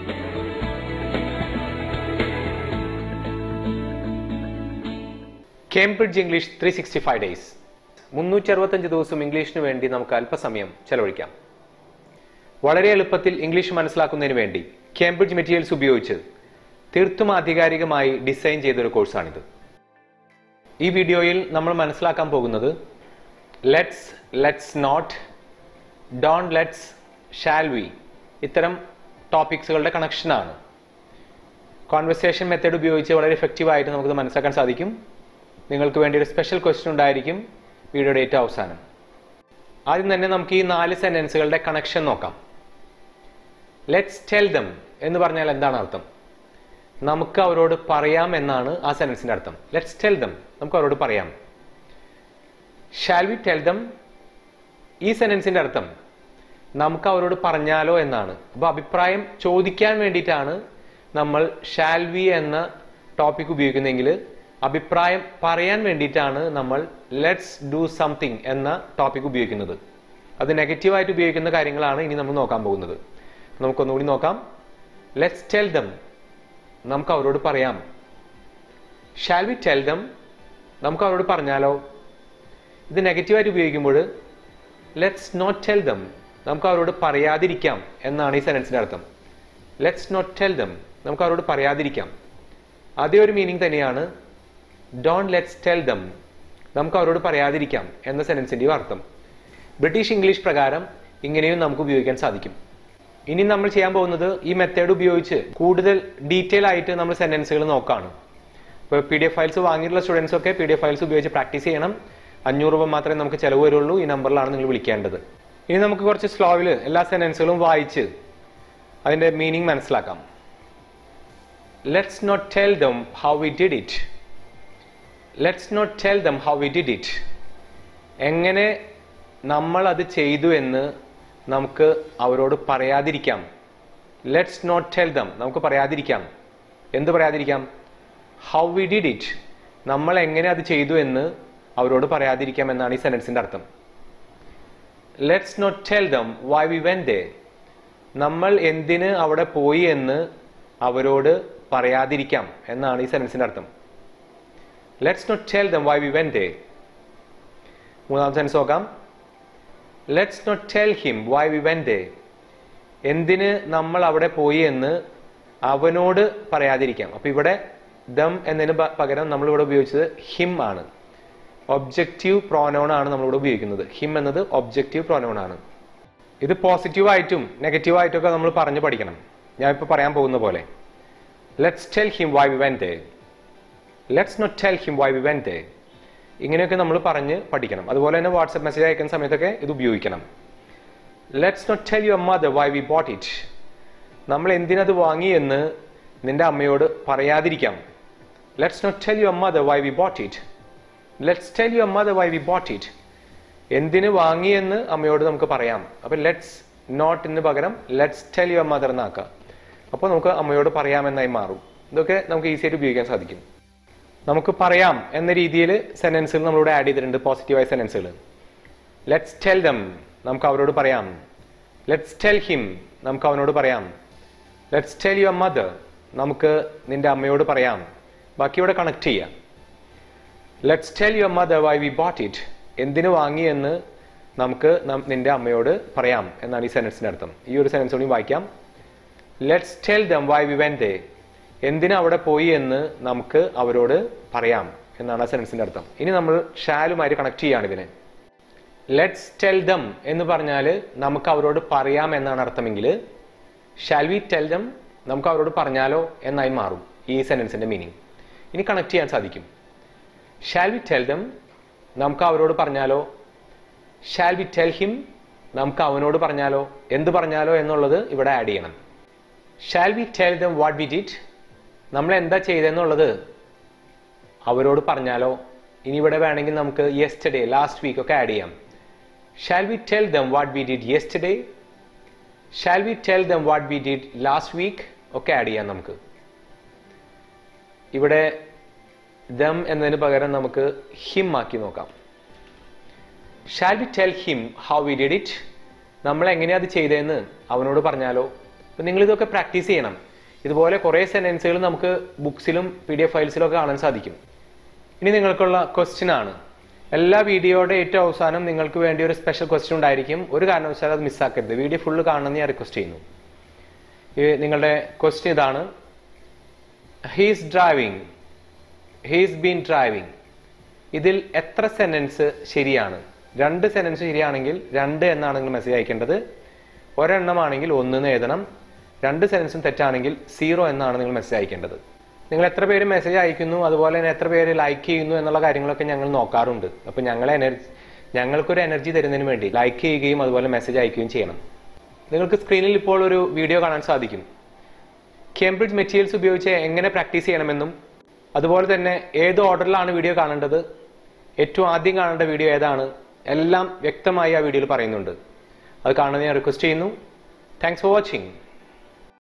Cambridge English three sixty five days മുന്നൂറ്റി അറുപത്തഞ്ച് ദിവസം ഇംഗ്ലീഷിന് വേണ്ടി നമുക്ക് അല്പസമയം ചെലവഴിക്കാം വളരെ എളുപ്പത്തിൽ ഇംഗ്ലീഷ് മനസ്സിലാക്കുന്നതിന് വേണ്ടി കേംബ്രിഡ്ജ് മെറ്റീരിയൽസ് ഉപയോഗിച്ച് തീർത്തും ആധികാരികമായി ഡിസൈൻ ചെയ്തൊരു കോഴ്സാണിത് ഈ വീഡിയോയിൽ നമ്മൾ മനസ്സിലാക്കാൻ പോകുന്നത് let's let's not don't let's shall we ഇത്തരം ടോപ്പിക്സുകളുടെ കണക്ഷനാണ് കോൺവെർസേഷൻ മെത്തേഡ് ഉപയോഗിച്ച് വളരെ എഫക്റ്റീവായിട്ട് നമുക്കിത് മനസ്സിലാക്കാൻ സാധിക്കും നിങ്ങൾക്ക് വേണ്ടി ഒരു സ്പെഷ്യൽ ക്വസ്റ്റ്യൻ ഉണ്ടായിരിക്കും വീഡിയോയുടെ ഏറ്റവും അവസാനം ആദ്യം തന്നെ നമുക്ക് ഈ നാല് സെന്റൻസുകളുടെ കണക്ഷൻ നോക്കാം ലെറ്റ്സ് ടെൽ ദം എന്ന് പറഞ്ഞാൽ എന്താണ് അർത്ഥം നമുക്ക് അവരോട് പറയാം എന്നാണ് ആ സെന്റൻസിന്റെ അർത്ഥം ലെറ്റ്സ് ടെൽ ദം നമുക്ക് അവരോട് പറയാം ഷാൽ വി ടെൽ ദം ഈ സെന്റൻസിന്റെ അർത്ഥം നമുക്ക് അവരോട് പറഞ്ഞാലോ എന്നാണ് അപ്പോൾ അഭിപ്രായം ചോദിക്കാൻ വേണ്ടിയിട്ടാണ് നമ്മൾ ഷാൽ വി എന്ന ടോപ്പിക് ഉപയോഗിക്കുന്നതെങ്കിൽ അഭിപ്രായം പറയാൻ വേണ്ടിയിട്ടാണ് നമ്മൾ ലെറ്റ്സ് ഡു സംതിങ് എന്ന ടോപ്പിക് ഉപയോഗിക്കുന്നത് അത് നെഗറ്റീവായിട്ട് ഉപയോഗിക്കുന്ന കാര്യങ്ങളാണ് ഇനി നമ്മൾ നോക്കാൻ പോകുന്നത് നമുക്കൊന്നുകൂടി നോക്കാം ലെറ്റ്സ് ടെൽ ദം നമുക്ക് അവരോട് പറയാം ഷാൽ വി ടെൽ ദം നമുക്ക് അവരോട് പറഞ്ഞാലോ ഇത് നെഗറ്റീവായിട്ട് ഉപയോഗിക്കുമ്പോൾ ലെറ്റ്സ് നോട്ട് ടെൽ ദം നമുക്ക് അവരോട് പറയാതിരിക്കാം എന്നാണ് ഈ സെൻറ്റൻസിൻ്റെ അർത്ഥം ലെറ്റ്സ് നോട്ട് ടെൽ ദം നമുക്ക് അവരോട് പറയാതിരിക്കാം അതേ ഒരു മീനിങ് തന്നെയാണ് ഡോൺ ലെറ്റ്സ് ടെൽ ദം നമുക്ക് അവരോട് പറയാതിരിക്കാം എന്ന സെൻറ്റൻസിൻ്റെയും അർത്ഥം ബ്രിട്ടീഷ് ഇംഗ്ലീഷ് പ്രകാരം ഇങ്ങനെയും നമുക്ക് ഉപയോഗിക്കാൻ സാധിക്കും ഇനി നമ്മൾ ചെയ്യാൻ പോകുന്നത് ഈ മെത്തേഡ് ഉപയോഗിച്ച് കൂടുതൽ ഡീറ്റെയിൽ ആയിട്ട് നമ്മൾ സെൻറ്റൻസുകൾ നോക്കുകയാണ് ഇപ്പോൾ പി ഡി എഫ് ഫയൽസ് വാങ്ങിയിട്ടുള്ള സ്റ്റുഡൻസ് ഒക്കെ പി ഡി എഫ് ഫയൽസ് ഉപയോഗിച്ച് പ്രാക്ടീസ് ചെയ്യണം അഞ്ഞൂറ് രൂപ മാത്രമേ നമുക്ക് ചിലവ് വരുള്ളൂ ഈ നമ്പറിലാണ് നിങ്ങൾ വിളിക്കേണ്ടത് ഇനി നമുക്ക് കുറച്ച് സ്ലോവിൽ എല്ലാ സെൻറ്റൻസുകളും വായിച്ച് അതിൻ്റെ മീനിങ് മനസ്സിലാക്കാം let's not tell them how we did it let's not tell them how we did it എങ്ങനെ നമ്മൾ അത് ചെയ്തു എന്ന് നമുക്ക് അവരോട് പറയാതിരിക്കാം ലെറ്റ്സ് നോട്ട് ടെൽ ദം നമുക്ക് പറയാതിരിക്കാം എന്ത് പറയാതിരിക്കാം ഹൗ വി ഡിഡ് ഇറ്റ് നമ്മൾ എങ്ങനെ അത് ചെയ്തു എന്ന് അവരോട് പറയാതിരിക്കാം എന്നാണ് ഈ സെൻറ്റൻസിൻ്റെ അർത്ഥം let's not tell them why we went there നമ്മൾ എന്തിന് അവിടെ പോയി എന്ന് അവരോട് പറയാതിരിക്കാം എന്നാണ് ഈ സെൻറ്റൻസിൻ്റെ അർത്ഥം let's not tell them why we went there മൂന്നാം സെൻസ് നോക്കാം let's not tell him why we went there എന്തിന് നമ്മൾ അവിടെ പോയി എന്ന് അവനോട് പറയാതിരിക്കാം അപ്പൊ ഇവിടെ ദം എന്നതിന് പ- പകരം നമ്മൾ ഇവിടെ ഉപയോഗിച്ചത് ഹിം ആണ് ഒബ്ജക്റ്റീവ് പ്രോനോൺ ആണ് നമ്മളിവിടെ ഉപയോഗിക്കുന്നത് ഹിം എന്നത് ഒബ്ജക്റ്റീവ് പ്രോനോൺ ആണ് ഇത് പോസിറ്റീവ് ആയിട്ടും നെഗറ്റീവ് ആയിട്ടും ഒക്കെ നമ്മൾ പറഞ്ഞു പഠിക്കണം ഞാൻ ഇപ്പോൾ പറയാൻ പോകുന്ന പോലെ let's tell him why we went there let's not tell him why we went there ഇങ്ങനെയൊക്കെ നമ്മൾ പറഞ്ഞ് പഠിക്കണം അതുപോലെ തന്നെ വാട്സപ്പ് മെസ്സേജ് അയക്കുന്ന സമയത്തൊക്കെ ഇത് ഉപയോഗിക്കണം let's not tell your mother why we bought it നമ്മൾ എന്തിനത് വാങ്ങി എന്ന് നിന്റെ അമ്മയോട് പറയാതിരിക്കാം let's not tell your mother why we bought it let's tell your mother why we bought it എന്തിന് വാങ്ങി എന്ന് അമ്മയോട് നമുക്ക് പറയാം അപ്പം ലെറ്റ്സ് നോട്ടിന് പകരം ലെറ്റ്സ് ടെൽ യുവർ മദർ എന്നാക്കാം അപ്പോൾ നമുക്ക് അമ്മയോട് പറയാമെന്നായി മാറും ഇതൊക്കെ നമുക്ക് ഈസി ആയിട്ട് ഉപയോഗിക്കാൻ സാധിക്കും നമുക്ക് പറയാം എന്ന രീതിയിൽ സെന്റൻസുകൾ നമ്മളിവിടെ ആഡ് ചെയ്തിട്ടുണ്ട് പോസിറ്റീവായ സെന്റൻസുകൾ ലെറ്റ്സ് ടെൽ ദം നമുക്ക് അവരോട് പറയാം ലെറ്റ്സ് ടെൽ ഹിം നമുക്ക് അവനോട് പറയാം ലെറ്റ്സ് ടെൽ യുവർ മദർ നമുക്ക് നിന്റെ അമ്മയോട് പറയാം ബാക്കി ഇവിടെ കണക്ട് ചെയ്യാം let's tell your mother why we bought it എന്തിനു വാങ്ങി എന്ന് നമുക്ക് നം- നിന്റെ അമ്മയോട് പറയാം എന്നാണ് ഈ സെൻറ്റൻസിൻ്റെ അർത്ഥം ഈ ഒരു സെൻറ്റൻസ് കൂടി വായിക്കാം let's tell them why we went there എന്തിനു അവിടെ പോയി എന്ന് നമുക്ക് അവരോട് പറയാം എന്നാണ് ആ സെൻറ്റൻസിൻ്റെ അർത്ഥം ഇനി നമ്മൾ ഷാലുമായിട്ട് കണക്ട് ചെയ്യാണ് ഇതിനെ ലെറ്റ്സ് ടെൽ ദം എന്ന് പറഞ്ഞാൽ നമുക്ക് അവരോട് പറയാം എന്നാണ് അർത്ഥമെങ്കിൽ ഷാൽ വി ടെൽ ദം നമുക്ക് അവരോട് പറഞ്ഞാലോ എന്നായി മാറും ഈ സെൻറ്റൻസിൻ്റെ മീനിങ് ഇനി കണക്ട് ചെയ്യാൻ സാധിക്കും ഷാൽ വി ടെൽ ദം നമുക്ക് അവരോട് പറഞ്ഞാലോ ഷാൽ വി ടെൽ ഹിം നമുക്ക് അവനോട് പറഞ്ഞാലോ എന്ത് പറഞ്ഞാലോ എന്നുള്ളത് ഇവിടെ ആഡ് ചെയ്യണം shall we tell them what we did നമ്മൾ എന്താ ചെയ്തെന്നുള്ളത് അവരോട് പറഞ്ഞാലോ ഇനി ഇവിടെ വേണമെങ്കിൽ നമുക്ക് യെസ്റ്റർഡേ ലാസ്റ്റ് വീക്ക് ഒക്കെ ആഡ് ചെയ്യാം shall we tell them what we did yesterday shall we tell them what we did last week ഒക്കെ ആഡ് ചെയ്യാം നമുക്ക് ഇവിടെ ദം എന്നതിന് പകരം നമുക്ക് ഹിം ആക്കി നോക്കാം shall we tell him how we did it നമ്മൾ എങ്ങനെയാ അത് ചെയ്തതെന്ന് അവനോട് പറഞ്ഞാലോ അപ്പം നിങ്ങൾ ഇതൊക്കെ പ്രാക്ടീസ് ചെയ്യണം ഇതുപോലെ കുറേ സെൻറ്റൻസുകൾ നമുക്ക് ബുക്സിലും പി ഡി എഫ് ഫയൽസിലും ഒക്കെ കാണാൻ സാധിക്കും ഇനി നിങ്ങൾക്കുള്ള ക്വസ്റ്റ്യൻ ആണ് എല്ലാ വീഡിയോയുടെ ഏറ്റവും അവസാനം നിങ്ങൾക്ക് വേണ്ടി ഒരു സ്പെഷ്യൽ ക്വസ്റ്റ്യൻ ഉണ്ടായിരിക്കും ഒരു കാരണവശാലും അത് മിസ്സാക്കരുത് വീഡിയോ ഫുള്ള് കാണണമെന്ന് ഞാൻ റിക്വസ്റ്റ് ചെയ്യുന്നു ഈ നിങ്ങളുടെ ക്വസ്റ്റ്യൻ ഇതാണ് he's driving he's been driving ഇതിൽ എത്ര സെന്റൻസ് ശരിയാണ് രണ്ട് സെന്റൻസ് ശരിയാണെങ്കിൽ രണ്ട് എന്നാണ് നിങ്ങൾ മെസ്സേജ് അയക്കേണ്ടത് ഒരെണ്ണമാണെങ്കിൽ ഒന്ന് എന്ന് എഴുതണം രണ്ട് സെന്റൻസും തെറ്റാണെങ്കിൽ സീറോ എന്നാണ് നിങ്ങൾ മെസ്സേജ് അയക്കേണ്ടത് നിങ്ങൾ എത്ര പേര് മെസ്സേജ് അയക്കുന്നു അതുപോലെ തന്നെ എത്ര പേര് ലൈക്ക് ചെയ്യുന്നു എന്നുള്ള കാര്യങ്ങളൊക്കെ ഞങ്ങൾ നോക്കാറുണ്ട് അപ്പോൾ ഞങ്ങളെ എനർജി ഞങ്ങൾക്കൊരു എനർജി തരുന്നതിന് വേണ്ടി ലൈക്ക് ചെയ്യുകയും അതുപോലെ മെസ്സേജ് അയക്കുകയും ചെയ്യണം നിങ്ങൾക്ക് സ്ക്രീനിൽ ഇപ്പോൾ ഒരു വീഡിയോ കാണാൻ സാധിക്കും കേംബ്രിഡ്ജ് മെറ്റീരിയൽസ് ഉപയോഗിച്ച് എങ്ങനെ പ്രാക്ടീസ് ചെയ്യണമെന്നും അതുപോലെ തന്നെ ഏത് ഓർഡറിലാണ് വീഡിയോ കാണേണ്ടത് ഏറ്റവും ആദ്യം കാണേണ്ട വീഡിയോ ഏതാണ് എല്ലാം വ്യക്തമായി ആ വീഡിയോയിൽ പറയുന്നുണ്ട് അത് കാണാൻ ഞാൻ റിക്വസ്റ്റ് ചെയ്യുന്നു താങ്ക്സ് ഫോർ വാച്ചിങ്